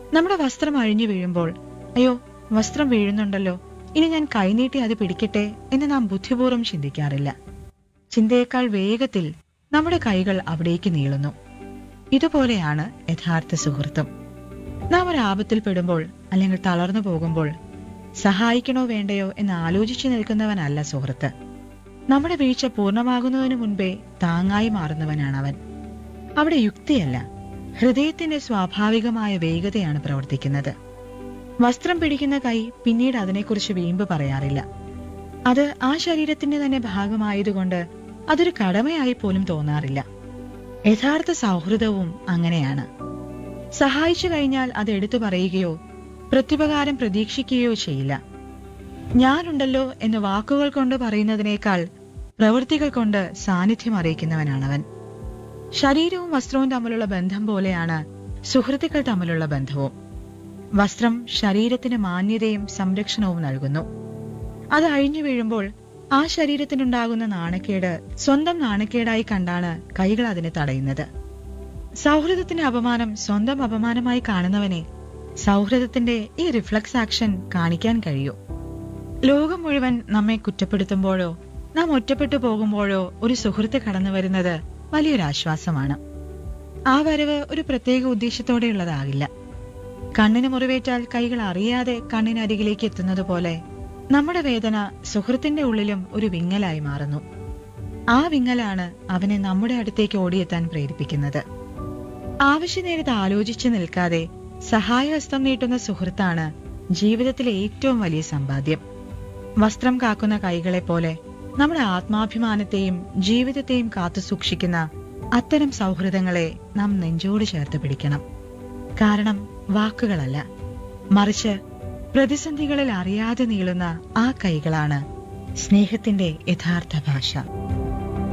നമ്മുടെ വസ്ത്രം അഴിഞ്ഞു വീഴുമ്പോൾ അയ്യോ വസ്ത്രം വീഴുന്നുണ്ടല്ലോ ഇനി ഞാൻ കൈനീട്ടി അത് പിടിക്കട്ടെ എന്ന് നാം ബുദ്ധിപൂർവ്വം ചിന്തിക്കാറില്ല ചിന്തയേക്കാൾ വേഗത്തിൽ നമ്മുടെ കൈകൾ അവിടേക്ക് നീളുന്നു ഇതുപോലെയാണ് യഥാർത്ഥ സുഹൃത്തും നാം ഒരു ആപത്തിൽ പെടുമ്പോൾ അല്ലെങ്കിൽ തളർന്നു പോകുമ്പോൾ സഹായിക്കണോ വേണ്ടയോ എന്ന് ആലോചിച്ചു നിൽക്കുന്നവനല്ല സുഹൃത്ത് നമ്മുടെ വീഴ്ച പൂർണ്ണമാകുന്നതിനു മുൻപേ താങ്ങായി മാറുന്നവനാണ് അവൻ അവിടെ യുക്തിയല്ല ഹൃദയത്തിന്റെ സ്വാഭാവികമായ വേഗതയാണ് പ്രവർത്തിക്കുന്നത് വസ്ത്രം പിടിക്കുന്ന കൈ പിന്നീട് അതിനെക്കുറിച്ച് വീമ്പ് പറയാറില്ല അത് ആ ശരീരത്തിന്റെ തന്നെ ഭാഗമായതുകൊണ്ട് അതൊരു കടമയായി പോലും തോന്നാറില്ല യഥാർത്ഥ സൗഹൃദവും അങ്ങനെയാണ് സഹായിച്ചു കഴിഞ്ഞാൽ അത് എടുത്തു പറയുകയോ പ്രത്യുപകാരം പ്രതീക്ഷിക്കുകയോ ചെയ്യില്ല ഞാനുണ്ടല്ലോ എന്ന് വാക്കുകൾ കൊണ്ട് പറയുന്നതിനേക്കാൾ പ്രവൃത്തികൾ കൊണ്ട് സാന്നിധ്യം അറിയിക്കുന്നവനാണവൻ ശരീരവും വസ്ത്രവും തമ്മിലുള്ള ബന്ധം പോലെയാണ് സുഹൃത്തുക്കൾ തമ്മിലുള്ള ബന്ധവും വസ്ത്രം ശരീരത്തിന് മാന്യതയും സംരക്ഷണവും നൽകുന്നു അത് അഴിഞ്ഞു വീഴുമ്പോൾ ആ ശരീരത്തിനുണ്ടാകുന്ന നാണക്കേട് സ്വന്തം നാണക്കേടായി കണ്ടാണ് കൈകൾ അതിനെ തടയുന്നത് സൗഹൃദത്തിന്റെ അപമാനം സ്വന്തം അപമാനമായി കാണുന്നവനെ സൗഹൃദത്തിന്റെ ഈ റിഫ്ലക്സ് ആക്ഷൻ കാണിക്കാൻ കഴിയൂ ലോകം മുഴുവൻ നമ്മെ കുറ്റപ്പെടുത്തുമ്പോഴോ നാം ഒറ്റപ്പെട്ടു പോകുമ്പോഴോ ഒരു സുഹൃത്ത് കടന്നു വരുന്നത് വലിയൊരു ആശ്വാസമാണ് ആ വരവ് ഒരു പ്രത്യേക ഉദ്ദേശത്തോടെയുള്ളതാകില്ല കണ്ണിന് മുറിവേറ്റാൽ കൈകൾ അറിയാതെ കണ്ണിനരികിലേക്ക് എത്തുന്നത് പോലെ നമ്മുടെ വേദന സുഹൃത്തിന്റെ ഉള്ളിലും ഒരു വിങ്ങലായി മാറുന്നു ആ വിങ്ങലാണ് അവനെ നമ്മുടെ അടുത്തേക്ക് ഓടിയെത്താൻ പ്രേരിപ്പിക്കുന്നത് ആവശ്യനേരത്ത് ആലോചിച്ചു നിൽക്കാതെ സഹായഹസ്തം നീട്ടുന്ന സുഹൃത്താണ് ജീവിതത്തിലെ ഏറ്റവും വലിയ സമ്പാദ്യം വസ്ത്രം കാക്കുന്ന കൈകളെ പോലെ നമ്മുടെ ആത്മാഭിമാനത്തെയും ജീവിതത്തെയും കാത്തു സൂക്ഷിക്കുന്ന അത്തരം സൗഹൃദങ്ങളെ നാം നെഞ്ചോട് ചേർത്ത് പിടിക്കണം കാരണം വാക്കുകളല്ല മറിച്ച് പ്രതിസന്ധികളിൽ അറിയാതെ നീളുന്ന ആ കൈകളാണ് സ്നേഹത്തിന്റെ യഥാർത്ഥ ഭാഷ